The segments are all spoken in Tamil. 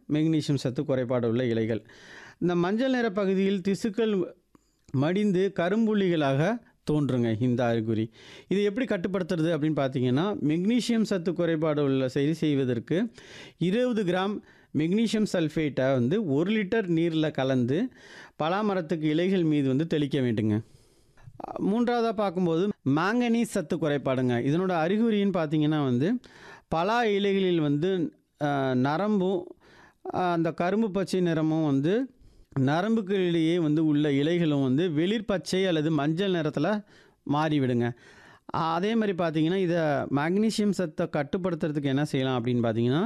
மெக்னீசியம் சத்து குறைபாடு உள்ள இலைகள் இந்த மஞ்சள் நிற பகுதியில் திசுக்கள் மடிந்து கரும்புள்ளிகளாக தோன்றுங்க இந்த அறிகுறி இது எப்படி கட்டுப்படுத்துறது அப்படின்னு பார்த்தீங்கன்னா மெக்னீசியம் சத்து குறைபாடு உள்ள சரி செய்வதற்கு இருபது கிராம் மெக்னீசியம் சல்ஃபேட்டை வந்து ஒரு லிட்டர் நீரில் கலந்து பலாமரத்துக்கு இலைகள் மீது வந்து தெளிக்க வேண்டுங்க மூன்றாவதாக பார்க்கும்போது மாங்கனீஸ் சத்து குறைபாடுங்க இதனோட அறிகுறின்னு பார்த்தீங்கன்னா வந்து பலா இலைகளில் வந்து அஹ், நரம்பும் அஹ், அந்த கரும்பு பச்சை நிறமும் வந்து நரம்புகளிலேயே வந்து உள்ள இலைகளும் வந்து வெளிர் பச்சை அல்லது மஞ்சள் நிறத்தில் மாறிவிடுங்க அதே மாதிரி பார்த்தீங்கன்னா இதை மேக்னீசியம் சத்தை கட்டுப்படுத்துறதுக்கு என்ன செய்யலாம் அப்படின்னு பார்த்தீங்கன்னா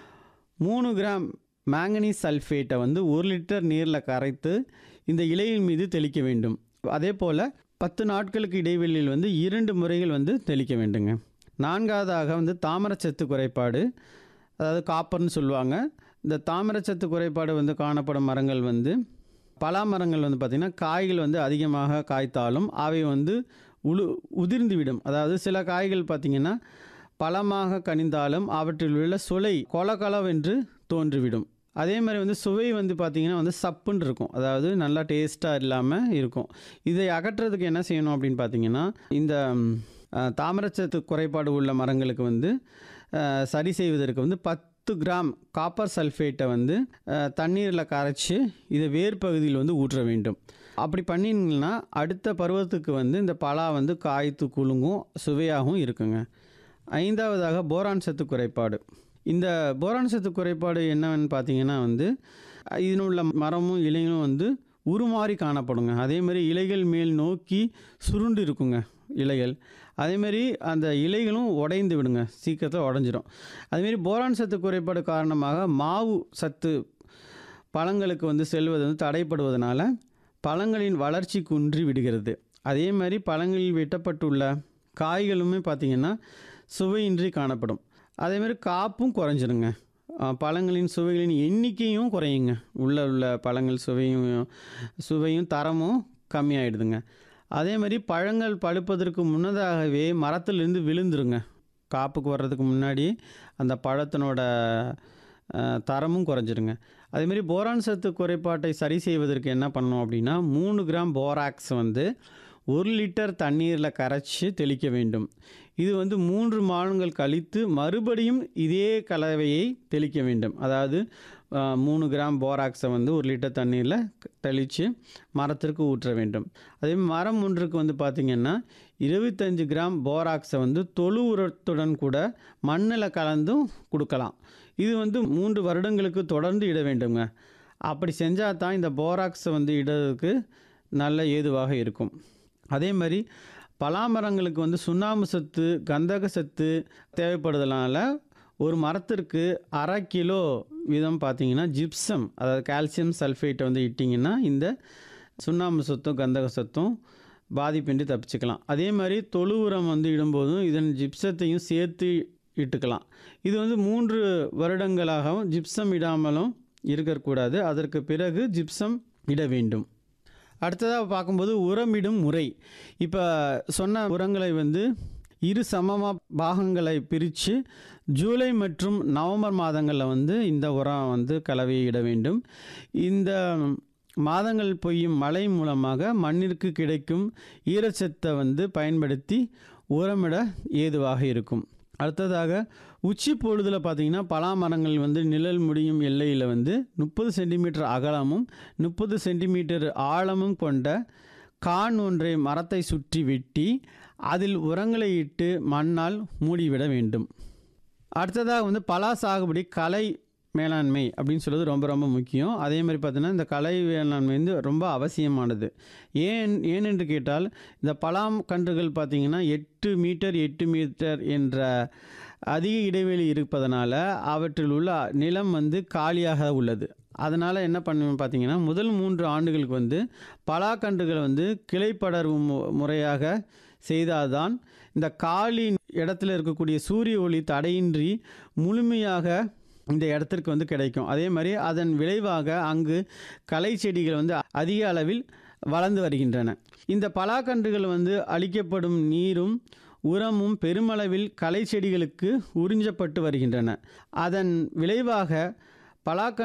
மூணு கிராம் மேங்கனீஸ் சல்ஃபேட்டை வந்து ஒரு லிட்டர் நீரில் கரைத்து இந்த இலையின் மீது தெளிக்க வேண்டும் அதே போல் பத்து நாட்களுக்கு இடைவெளியில் வந்து இரண்டு முறைகள் வந்து தெளிக்க வேண்டுங்க நான்காவதாக வந்து தாமரச்சத்து குறைபாடு அதாவது காப்பர்னு சொல்லுவாங்க இந்த தாமரச்சத்து குறைபாடு வந்து காணப்படும் மரங்கள் வந்து பலா மரங்கள் வந்து பார்த்திங்கன்னா காய்கள் வந்து அதிகமாக காய்த்தாலும் அவை வந்து உழு உதிர்ந்துவிடும் அதாவது சில காய்கள் பார்த்திங்கன்னா பழமாக கனிந்தாலும் அவற்றில் உள்ள சுளை கொலகலவென்று தோன்றிவிடும் அதே மாதிரி வந்து சுவை வந்து பார்த்திங்கன்னா வந்து சப்புன்னு இருக்கும் அதாவது நல்லா டேஸ்ட்டாக இல்லாமல் இருக்கும் இதை அகற்றுறதுக்கு என்ன செய்யணும் அப்படின்னு பார்த்தீங்கன்னா இந்த ம், அஹ், தாமரச்சத்து குறைபாடு உள்ள மரங்களுக்கு வந்து அஹ், சரி செய்வதற்கு வந்து பத்து கிராம் காப்பர் சல்ஃபேட்டை வந்து தண்ணீரில் கரைச்சி இதை வேர் பகுதியில் வந்து ஊற்ற வேண்டும் அப்படி பண்ணிங்கன்னா அடுத்த பருவத்துக்கு வந்து இந்த பலா வந்து காய்த்து குலுங்கும் சுவையாகவும் இருக்குங்க ஐந்தாவதாக போரான் சத்து குறைபாடு இந்த போரான் சத்து குறைபாடு என்னன்னு பார்த்தீங்கன்னா வந்து இதில் உள்ள மரமும் இலைகளும் வந்து உருமாறி காணப்படுங்க அதே மாதிரி இலைகள் மேல் நோக்கி சுருண்டு இருக்குங்க இலைகள் அதேமாரி அந்த இலைகளும் உடைந்து விடுங்க சீக்கிரத்தில் உடஞ்சிரும் அதேமாரி போரான் சத்து குறைபாடு காரணமாக மாவு சத்து பழங்களுக்கு வந்து செல்வது வந்து தடைப்படுவதனால பழங்களின் வளர்ச்சி குன்றி விடுகிறது அதே மாதிரி பழங்களில் வெட்டப்பட்டுள்ள காய்களுமே பார்த்திங்கன்னா சுவையின்றி காணப்படும் அதே மாதிரி காப்பும் குறைஞ்சிருங்க அஹ் பழங்களின் சுவைகளின் எண்ணிக்கையும் குறையுங்க உள்ள உள்ள பழங்கள் சுவையும் சுவையும் தரமும் கம்மியாயிடுதுங்க அதே மாதிரி பழங்கள் பழுப்பதற்கு முன்னதாகவே மரத்திலிருந்து விழுந்துருங்க காப்புக்கு வர்றதுக்கு முன்னாடி அந்த பழத்தினோட அஹ், தரமும் குறைஞ்சிருங்க அதேமாரி போரான் சத்து குறைபாட்டை சரி செய்வதற்கு என்ன பண்ணணும் அப்படின்னா மூணு கிராம் போராக்ஸ் வந்து ஒரு லிட்டர் தண்ணீரில் கரைச்சி தெளிக்க வேண்டும் இது வந்து மூன்று மாதங்கள் கழித்து மறுபடியும் இதே கலவையை தெளிக்க வேண்டும் அதாவது அஹ், மூணு கிராம் போராக்ஸை வந்து ஒரு லிட்டர் தண்ணீரில் தெளித்து மரத்திற்கு ஊற்ற வேண்டும் அதே மாதிரி மரம் ஒன்றுக்கு வந்து பார்த்திங்கன்னா இருபத்தஞ்சு கிராம் போராக்ஸை வந்து தொழு உரத்துடன் கூட மண்ணில் கலந்தும் கொடுக்கலாம் இது வந்து மூன்று வருடங்களுக்கு தொடர்ந்து இட வேண்டுங்க அப்படி செஞ்சால் தான் இந்த போராக்ஸை வந்து இடறதுக்கு நல்ல ஏதுவாக இருக்கும் அதே மாதிரி பலாமரங்களுக்கு வந்து சுண்ணாம்பு சத்து கந்தக சத்து தேவைப்படுதனால ஒரு மரத்திற்கு அரை கிலோ வீதம் பார்த்தீங்கன்னா ஜிப்சம் அதாவது கால்சியம் சல்ஃபேட்டை வந்து இட்டிங்கன்னா இந்த சுண்ணாம்பு சத்தும் கந்தக சத்தும் பாதிப்பின்றி தப்பிச்சுக்கலாம் அதே மாதிரி தொழு உரம் வந்து இடும்போதும் இதன் ஜிப்சத்தையும் சேர்த்து இட்டுக்கலாம் இது வந்து மூன்று வருடங்களாகவும் ஜிப்சம் இடாமலும் இருக்கக்கூடாது அதற்கு பிறகு ஜிப்சம் இட வேண்டும் அடுத்ததாக பார்க்கும்போது உரமிடும் முறை இப்போ சொன்ன உரங்களை வந்து இரு சமமாக பாகங்களை பிரித்து ஜூலை மற்றும் நவம்பர் மாதங்களில் வந்து இந்த உரம் வந்து கலவையை இட வேண்டும் இந்த மாதங்கள் பெய்யும் மழை மூலமாக மண்ணிற்கு கிடைக்கும் ஈரச்சத்தை வந்து பயன்படுத்தி உரமிட ஏதுவாக இருக்கும் அடுத்ததாக உச்சி பொழுதில் பார்த்தீங்கன்னா பலா மரங்கள் வந்து நிழல் முடியும் எல்லையில் வந்து முப்பது சென்டிமீட்டர் அகலமும் முப்பது சென்டிமீட்டர் ஆழமும் கொண்ட கான் ஒன்றை மரத்தை சுற்றி வெட்டி அதில் உரங்களை இட்டு மண்ணால் மூடிவிட வேண்டும் அடுத்ததாக வந்து பலா சாகுபடி கலை மேலாண்மை அப்படின்னு சொல்றது ரொம்ப ரொம்ப முக்கியம் அதே மாதிரி பார்த்தீங்கன்னா இந்த கலை மேலாண்மை வந்து ரொம்ப அவசியமானது ஏன் ஏன் என்று கேட்டால் இந்த பலாம் கன்றுகள் பார்த்தீங்கன்னா எட்டு மீட்டர் எட்டு மீட்டர் என்ற அதிக இடைவெளி இருப்பதனால அவற்றில் உள்ள நிலம் வந்து காலியாக உள்ளது அதனால் என்ன பண்ணுவோம் பார்த்தீங்கன்னா முதல் மூன்று ஆண்டுகளுக்கு வந்து பலாக்கன்றுகள் வந்து கிளைப்படர்வு மு- முறையாக செய்தால்தான் இந்த காலி இடத்துல இருக்கக்கூடிய சூரிய ஒளி தடையின்றி முழுமையாக இந்த இடத்திற்கு வந்து கிடைக்கும் அதே மாதிரி அதன் விளைவாக அங்கு களை செடிகள் வந்து அதிக அளவில் வளர்ந்து வருகின்றன இந்த பலாக்கன்றுகள் வந்து அளிக்கப்படும் நீரும் உரமும் பெருமளவில் களை செடிகளுக்கு உறிஞ்சப்பட்டு வருகின்றன அதன் விளைவாக பலாக்கன்று